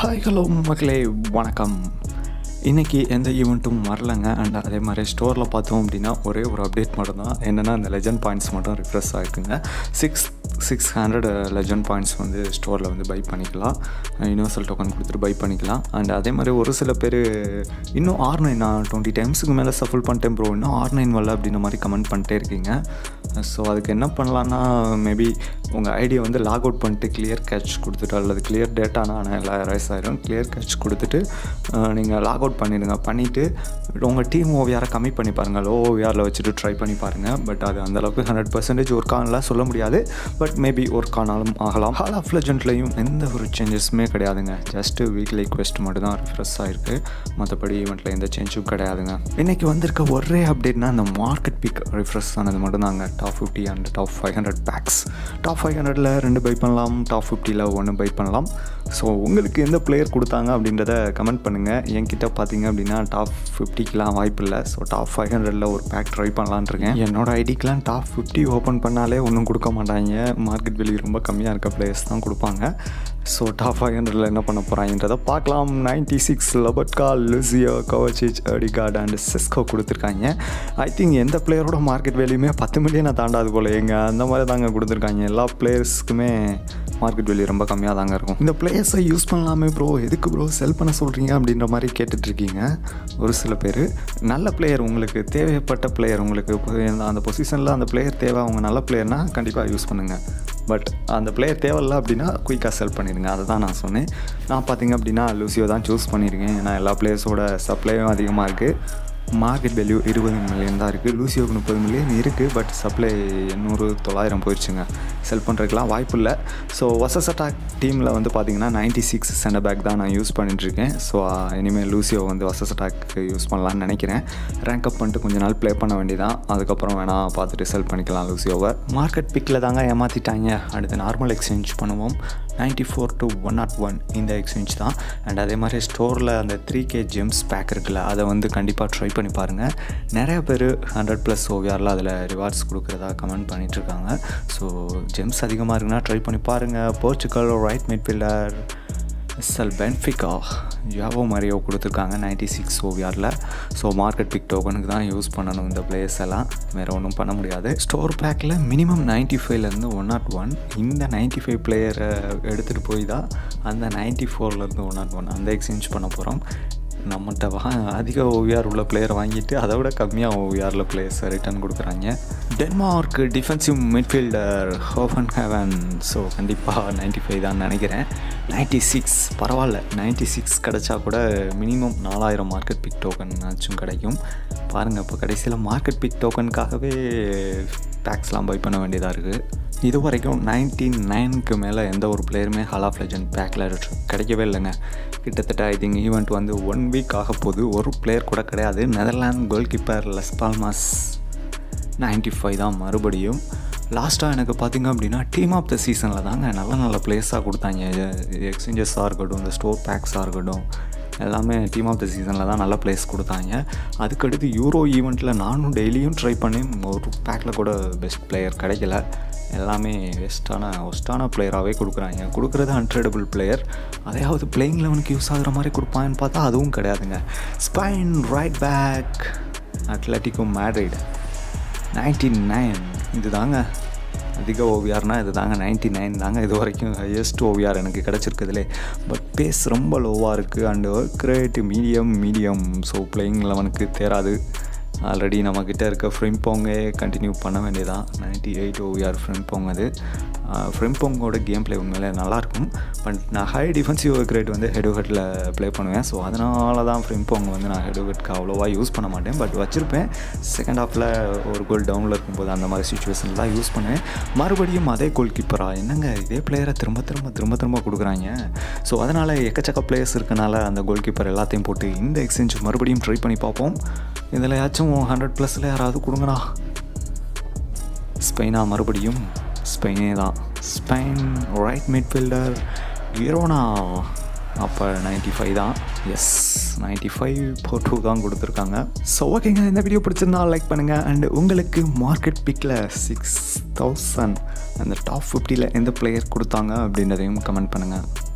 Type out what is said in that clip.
hi hello மக்களே வணக்கம் இன்றைக்கி எந்த ஈவெண்ட்டும் வரலங்க அண்ட் அதே மாதிரி ஸ்டோரில் பார்த்தோம் அப்படின்னா ஒரே ஒரு அப்டேட் மட்டும் தான் என்னென்னா அந்த லெஜண்ட் பாயிண்ட்ஸ் மட்டும் ரிஃப்ரெஷ் ஆகிருக்குங்க six six hundred legend points வந்து ஸ்டோரில் வந்து பை பண்ணிக்கலாம் யூனிவர்சல் டோக்கன் கொடுத்துட்டு பை பண்ணிக்கலாம் அண்ட் அதே மாதிரி ஒரு சில பேர் இன்னும் ஆர் நைன் நான் டுவெண்ட்டி டைம்ஸுக்கு மேலே சஃபுல் பண்ணிட்டேன் ப்ரோ இன்னும் ஆர் நைன் வரல அப்படின்ற மாதிரி கமெண்ட் பண்ணிட்டே இருக்கீங்க ஸோ அதுக்கு என்ன பண்ணலான்னா மேபி உங்கள் ஐடியை வந்து லாக் அவுட் பண்ணிட்டு கிளியர் கேட்ச் கொடுத்துட்டு அல்லது கிளியர் டேட்டானா ஆனால் எல்லாம் ரைஸ் ஆயிரும் கிளியர் கேட்ச் கொடுத்துட்டு நீங்கள் லாக் அவுட் பண்ணிடுங்க பண்ணிவிட்டு உங்கள் டீம் ஓவியாரை கம்மி பண்ணி பாருங்கள் லோ ஓவியாரில் வச்சுட்டு ட்ரை பண்ணி பாருங்கள் பட் அது அந்தளவுக்கு ஹண்ட்ரட் பர்சன்டேஜ் ஒர்க் ஆகலாம் சொல்ல முடியாது பட் மேபி ஒர்க் ஆனாலும் ஆகலாம் ஹால் ஆஃப் லெஜண்ட்லையும் எந்த ஒரு சேஞ்சஸுமே கிடையாதுங்க ஜஸ்ட்டு வீக்லி குவெஸ்ட் மட்டும் தான் ரிஃப்ரெஷ் ஆகிருக்கு மற்றபடி ஈவெண்ட்டில் எந்த சேஞ்சும் கிடையாதுங்க இன்றைக்கி வந்திருக்க ஒரே அப்டேட்னா அந்த மார்க்கெட் பிக் ரிஃப்ரெஷ் ஆனது மட்டும் தாங்க top fifty and top five hundred packs top five ஹண்ட்ரடில் ரெண்டு பை பண்ணலாம் டாப் ஃபிஃப்டியில் ஒன்று பை பண்ணலாம் ஸோ உங்களுக்கு எந்த பிளேயர் கொடுத்தாங்க அப்படின்றத கமெண்ட் பண்ணுங்கள் என்கிட்ட பார்த்தீங்க அப்படின்னா டாப் ஃபிஃப்டிக்கெலாம் வாய்ப்பு இல்லை ஸோ டாப் ஃபைவ் ஹண்ட்ரடில் ஒரு பேக் ட்ரை பண்ணலான் இருக்கேன் என்னோட ஐடிக்கெலாம் டாப் ஃபிஃப்டி ஓப்பன் பண்ணாலே ஒன்றும் கொடுக்க மாட்டாங்க மார்க்கெட் வேல்யூ ரொம்ப கம்மியாக இருக்க பிளேயர்ஸ் தான் கொடுப்பாங்க ஸோ டாப் ஃபைவ் ஹண்ட்ரடில் என்ன பண்ண போகிறாங்கன்றதை பார்க்கலாம் ninety six Lobotka Lucio Kovacic அடிகார்ட் அண்ட் செஸ்கோ கொடுத்துருக்காங்க ஐ திங்க் எந்த பிளேயரோட மார்க்கெட் வேல்யூமே பத்து மில்லியனை தாண்டாது போல எங்க அந்த மாதிரி தாங்க கொடுத்துருக்காங்க எல்லா பிளேயர்ஸ்க்குமே மார்க்கெட் வேல்யூ ரொம்ப கம்மியாக தாங்க இருக்கும் இந்த பிளேயர்ஸை யூஸ் பண்ணலாமே ப்ரோ எதுக்கு ப்ரோ செல் பண்ண சொல்கிறீங்க அப்படின்ற மாதிரி கேட்டுட்ருக்கீங்க ஒரு சில பேர் நல்ல பிளேயர் உங்களுக்கு தேவைப்பட்ட பிளேயர் உங்களுக்கு அந்த பொசிஷனில் அந்த பிளேயர் தேவை அவங்க நல்ல பிளேயர்னால் கண்டிப்பாக யூஸ் பண்ணுங்கள் பட் அந்த பிளேயர் தேவையில்ல அப்படின்னா குயிக்காக செல் பண்ணிடுங்க அதை தான் நான் சொன்னேன் நான் பார்த்தீங்க அப்படின்னா லூசியோ தான் சூஸ் பண்ணியிருக்கேன் ஏன்னா எல்லா பிளேயர்ஸோட சப்ளையும் அதிகமாக இருக்குது மார்க்கெட் வேல்யூ இருபது மில்லியன் தான் இருக்குது லூசியோக்கு முப்பது மில்லியன் இருக்குது பட் சப்ளை எண்ணூறு தொள்ளாயிரம் போயிடுச்சுங்க செல் பண்ணுறதுக்கெலாம் வாய்ப்பு இல்லை ஸோ வசஸ் அட்டாக் டீமில் வந்து பார்த்தீங்கன்னா நைன்ட்டி சிக்ஸ் சென்டர் பேக் தான் நான் யூஸ் பண்ணிட்டுருக்கேன் ஸோ இனிமேல் லூசியோ வந்து வசஸ் அட்டாக்கு யூஸ் பண்ணலான்னு நினைக்கிறேன் ரேங்க் அப் பண்ணிட்டு கொஞ்ச நாள் ப்ளே பண்ண வேண்டியதான் அதுக்கப்புறம் வேணால் பார்த்துட்டு செல் பண்ணிக்கலாம் லூசியோவை மார்க்கெட் பிக்கில் தாங்க ஏமாற்றிட்டாங்க அடுத்து நார்மல் எக்ஸ்சேஞ்ச் பண்ணுவோம் ninety four to one nought one இந்த எக்ஸ்சேஞ்ச் தான் அண்ட் அதே மாதிரி ஸ்டோரில் அந்த த்ரீ கே ஜெம்ஸ் பேக் இருக்குல்ல அதை வந்து கண்டிப்பாக ட்ரை பண்ணி பாருங்கள் நிறைய பேர் ஹண்ட்ரட் ப்ளஸ் ஓவியாரில் அதில் ரிவார்ட்ஸ் கொடுக்குறதா கமெண்ட் பண்ணிகிட்ருக்காங்க ஸோ ஜெம்ஸ் அதிகமாக இருக்குன்னா ட்ரை பண்ணி பாருங்கள் Portugal right midfielder SL Benfica Joao Mario கொடுத்துருக்காங்க நைன்டி சிக்ஸ் ஓவியாரில் ஸோ மார்க்கெட் பிக் டோக்கனுக்கு தான் யூஸ் பண்ணணும் இந்த பிளேயர்ஸ் எல்லாம் வேறு ஒன்றும் பண்ண முடியாது ஸ்டோர் பேக்கில் மினிமம் நைன்ட்டி ஃபைவ்லேருந்து ஒன் நாட் ஒன் இந்த நைன்ட்டி ஃபைவ் பிளேயரை எடுத்துகிட்டு போய் தான் அந்த நைன்ட்டி ஃபோர்லேருந்து ஒன் நாட் ஒன் அந்த எக்ஸ்சேஞ்ச் பண்ண போகிறோம் நம்மகிட்ட வா அதிக ஓவியார் உள்ள பிளேயர் வாங்கிட்டு அதை விட கம்மியாக ஓவியாரில் பிளேயர்ஸை ரிட்டர்ன் கொடுக்குறாங்க டென்மார்க் டிஃபென்சிவ் மிட்ஃபீல்டர் ஹோஃபன் ஹேவன் ஸோ கண்டிப்பாக நைன்ட்டி ஃபைவ் தான் நினைக்கிறேன் நைன்ட்டி சிக்ஸ் பரவாயில்ல நைன்ட்டி சிக்ஸ் கிடச்சா கூட மினிமம் நாலாயிரம் மார்க்கெட் பிக் டோக்கன் ஆச்சும் கிடைக்கும் பாருங்கள் இப்போ கடைசியில் மார்க்கெட் பிக் டோக்கனுக்காகவே பேக்ஸ்லாம் பை பண்ண வேண்டியதாக இருக்குது இது வரைக்கும் நைன்டி நைனுக்கு மேலே எந்த ஒரு பிளேயருமே ஹால் ஆஃப் லெஜண்ட் பேக்கில் கிடைக்கவே இல்லைங்க கிட்டத்தட்ட ஐ திங்க் ஈவெண்ட் வந்து ஒன் வீக் ஆக போகுது ஒரு பிளேயர் கூட கிடையாது Netherland goalkeeper Las Palmas ninety five தான் மறுபடியும் லாஸ்ட்டாக எனக்கு பார்த்திங்க அப்படின்னா டீம் ஆஃப் த சீசனில் தாங்க நல்ல நல்ல பிளேஸாக கொடுத்தாங்க எக்ஸ்சேஞ்சஸாக இருக்கட்டும் இந்த ஸ்டோர் பேக்ஸாக இருக்கட்டும் எல்லாமே டீம் ஆஃப் த சீசனில் தான் நல்ல பிளேஸ் கொடுத்தாங்க அதுக்கடுத்து யூரோ ஈவெண்ட்டில் நானும் டெய்லியும் ட்ரை பண்ணி ஒரு பேக்கில் கூட பெஸ்ட் பிளேயர் கிடைக்கல எல்லாமே வெஸ்ட்டான ஒஸ்ட்டான பிளேயராகவே கொடுக்குறாங்க கொடுக்குறது அன்ட்ரேடபிள் பிளேயர் அதையாவது பிளேயிங் லெவனுக்கு யூஸ் ஆகிற மாதிரி கொடுப்பான்னு பார்த்தா அதுவும் கிடையாதுங்க Spain right back Atletico Madrid ninety nine இது தாங்க அதிக ஓவியார்னா இது தாங்க நைன்ட்டி நைன் தாங்க இது வரைக்கும் ஹையஸ்ட் ஓவியார் எனக்கு கிடச்சிருக்குதுலே பட் பேஸ் ரொம்ப லோவாக இருக்குது and work rate medium medium so playing லெவனுக்கு தேராது ஆல்ரெடி நம்மக்கிட்ட இருக்க ஃப்ரிம்போங்கே கண்டினியூ பண்ண வேண்டியதான் நைன்ட்டி எயிட் ஓவிஆர் ஃப்ரிம்போங் அது ஃப்ரிம்போங்கோட கேம் பிளே உண்மையிலே நல்லாயிருக்கும் பட் நான் ஹை டிஃபென்சிவ் கிரேட் வந்து ஹெடுஹெட்டில் ப்ளே பண்ணுவேன் ஸோ அதனால தான் ஃப்ரிம்போங் வந்து நான் ஹெடுஹெட்க்கு அவ்வளோவா யூஸ் பண்ண மாட்டேன் பட் வச்சுருப்பேன் செகண்ட் ஹாஃபில் ஒரு கோல் டவுனில் இருக்கும்போது அந்த மாதிரி சுச்சுவேஷன் தான் யூஸ் பண்ணுவேன் மறுபடியும் அதே கோல் கீப்பராக என்னங்க இதே பிளேயரை திரும்ப திரும்ப திரும்ப திரும்ப கொடுக்குறாங்க ஸோ அதனால் எக்கச்சக்க பிளேயர்ஸ் இருக்கனால அந்த கோல் கீப்பர் எல்லாத்தையும் போட்டு இந்த எக்ஸ்சேஞ்ச் மறுபடியும் ட்ரை பண்ணி பார்ப்போம் இதில் ஏதாச்சும் ஹண்ட்ரட் ப்ளஸில் யாராவது கொடுங்கடா ஸ்பெயினா மறுபடியும் ஸ்பெயினே தான் ஸ்பெயின் ரைட் மிட்ஃபீல்டர் ஹீரோனா அப்போ நைன்ட்டி ஃபைவ் தான் yes ninety five four two தான் கொடுத்துருக்காங்க ஸோ ஓகேங்க இந்த வீடியோ பிடிச்சிருந்தா லைக் பண்ணுங்கள் அண்ட் உங்களுக்கு மார்க்கெட் பிக்கில் சிக்ஸ் தௌசண்ட் அந்த டாப் ஃபிஃப்டியில் எந்த பிளேயர் கொடுத்தாங்க அப்படின்றதையும் கமெண்ட் பண்ணுங்கள்